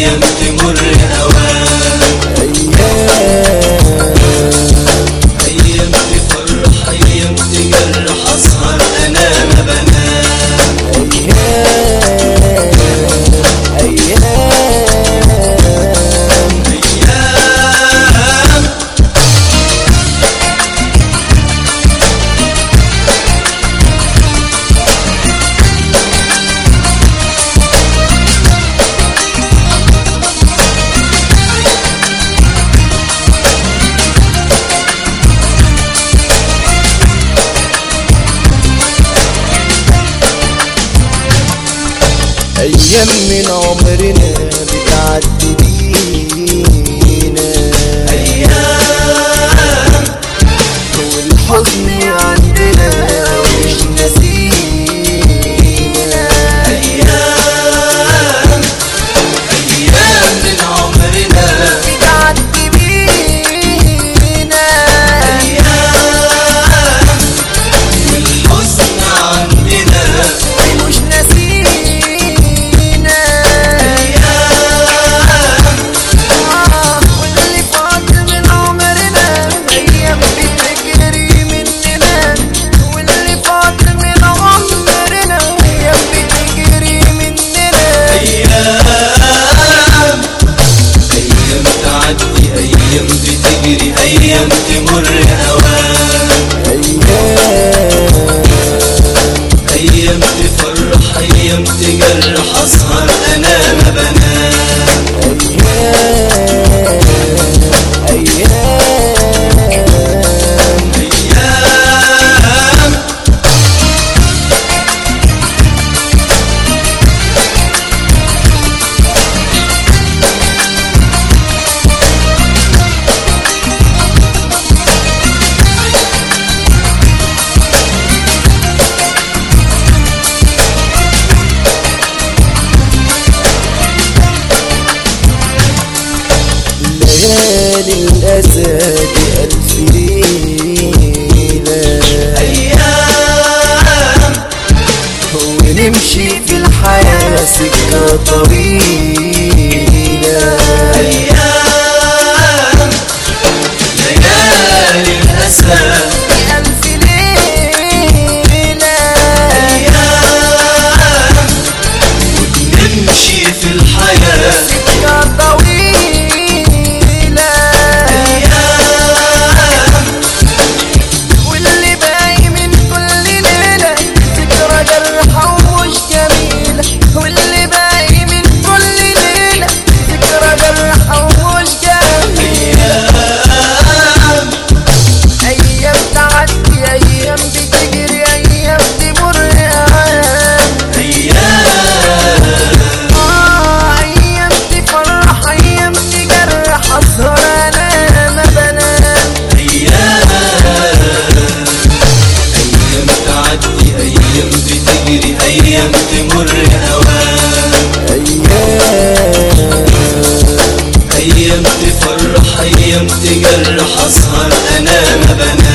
أيام تمر أوام أيام أيام تفرح أيام تجرح أسهر أنا ما بنام أيام أيام أيام أيام من عمرنا بتعدي بينا أيام والحزن عندنا مش نسينا أيام أيام من عمرنا بتعدي بينا أيام والحزن عندنا مش نسينا أيام آه، واللي فات من عمرنا أيام بتجري مننا واللي فات من عمرنا أيام بتجري مننا أيام أيام تعدي أيام بتجري أيام تمر أوام أيام أيام تفرح أيام تجرح أسهر أنا ما بنام أيام أيام أيام ليالي الأسى بألف ليلة أيام ونمشي في الحياة سكة طويلة أيام ليالي الأسى بألف ليلة أيام نمشي في الحياة سكة طويلة أيام واللي باقي من كل ليلة ذكرى جرحة ومش جميلة واللي باقي من كل ليلة ذكرى جرحة ومش جميلة أيام أيام تعدي أيام بتجري أيام تمر أيام أيام آه أيام تفرح أيام تجرح أسهر أنا ما بنام أيام أيام تعدي أيام بتجري أيام تمر أوام أيام أيام تفرح أيام تجرح أسهر أنا ما بنام